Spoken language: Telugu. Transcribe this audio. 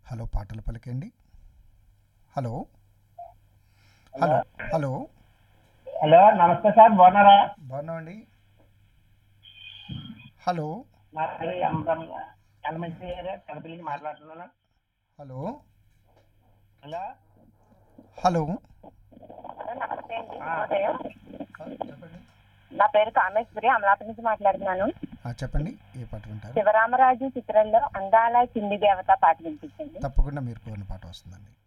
హలో పాటలు పలికండి హలో హలో హలో హలో నమస్తే సార్ బాగున్నారా బాగున్నామండి హలో నా పేరు ఎలమంచి గారు కడపల్లికి మాట్లాడుతున్నాను హలో హలో హలో నమస్తే అండి ఆ. ఉదయం చెప్పండి నా పేరు కామేశ్వరి అమలాపతి నుంచి మాట్లాడుతున్నాను ఆ, చెప్పండి ఏ పాట వింటారు శివరామరాజు చిత్రంలో అందాల చింది దేవత పాట వినిపించండి తప్పకుండా మీరు కోరిన పాట వస్తుందండి